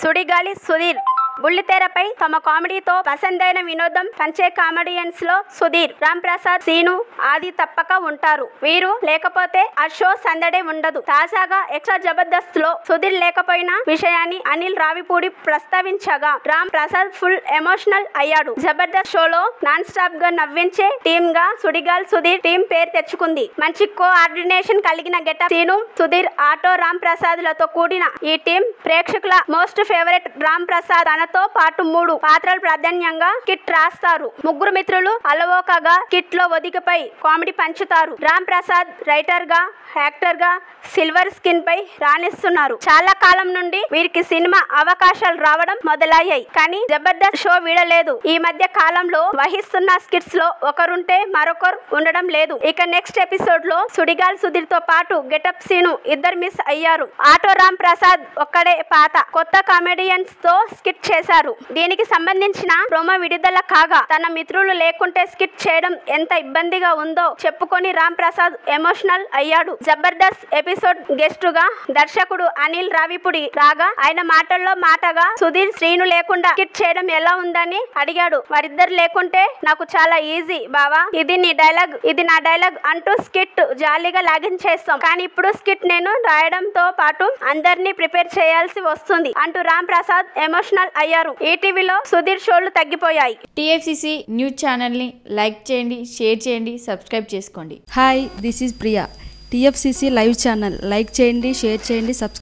సుడిగాలి సుధీర్ బుల్లితెరపై తమ కామెడీతో పసందైన వినోదం పంచే కామెడియన్స్ లో సుధీర్ రామ్ ప్రసాద్ సీను ఆది తప్పక ఉంటారు వీరు లేకపోతే ఆ షో సందడే ఉండదు తాజాగా ఎక్స్ట్రా జబర్దస్త్ లో సుధీర్ లేకపోయిన విషయాన్ని అనిల్ రావిపూడి ప్రస్తావించగా రామ్ ప్రసాద్ ఫుల్ ఎమోషనల్ అయ్యాడు జబర్దస్త్ షోలో నాన్ స్టాప్ గా నవ్వించే టీమ్ గా సుడిగాల్ సుధీర్ టీం పేరు తెచ్చుకుంది మంచి కోఆర్డినేషన్ కలిగిన గెటప్ సీను సుధీర్ ఆటో రామ్ ప్రసాద్ లతో కూడిన ఈ టీం ప్రేక్షకుల మోస్ట్ ఫేవరెట్ రామ్ ప్రసాద్ తనతో పాటు మూడు పాత్రలు ప్రాధాన్యంగా కిట్ రాస్తారు ముగ్గురు మిత్రులు అలవోకగా కిట్ లో ఒదికపై కామెడీ పంచుతారు రామ్ ప్రసాద్ రైటర్ గా యాక్టర్ గా సిల్వర్ స్కిన్ పై రాణిస్తున్నారు చాలా కాలం నుండి వీరికి సినిమా అవకాశాలు రావడం మొదలయ్యాయి కానీ జబర్దస్త్ షో వీడలేదు ఈ మధ్య కాలంలో వహిస్తున్న స్కిట్స్ లో ఒకరుంటే మరొకరు ఉండడం లేదు ఇక నెక్స్ట్ ఎపిసోడ్ లో సుడిగాల్ సుధీర్ తో పాటు గెటప్ సీను ఇద్దరు మిస్ అయ్యారు ఆటో రామ్ ప్రసాద్ ఒక్కడే పాత కొత్త కామెడియన్స్ తో స్కిట్ చేశారు దీనికి సంబంధించిన ప్రోమో విడుదల కాగా తన మిత్రులు లేకుంటే స్కిట్ చేయడం ఎంత ఇబ్బందిగా ఉందో చెప్పుకొని రామ్ ప్రసాద్ ఎమోషనల్ అయ్యాడు జబర్దస్త్ ఎపిసోడ్ గెస్ట్ గా దర్శకుడు అనిల్ రావిపుడి రాగా ఆయన మాటల్లో మాటగా సుధీర్ శ్రీను లేకుండా స్కిట్ చేయడం ఎలా ఉందని అడిగాడు వారిద్దరు లేకుంటే నాకు చాలా ఈజీ బావా ఇది నీ డైలాగ్ ఇది నా డైలాగ్ అంటూ స్కిట్ జాలీగా లాగించేస్తాం కానీ ఇప్పుడు స్కిట్ నేను రాయడంతో పాటు అందరినీ ప్రిపేర్ చేయాల్సి వస్తుంది అంటూ రామ్ ప్రసాద్ ఎమోషనల్ అయ్యారు ఈటీవీలో సుధీర్ షోలు తగ్గిపోయాయి టీఎఫ్సిసి న్యూస్ ఛానల్ని లైక్ చేయండి షేర్ చేయండి సబ్స్క్రైబ్ చేసుకోండి hi this is Priya TFCC live channel like చేయండి షేర్ చేయండి సబ్స్క్రైబ్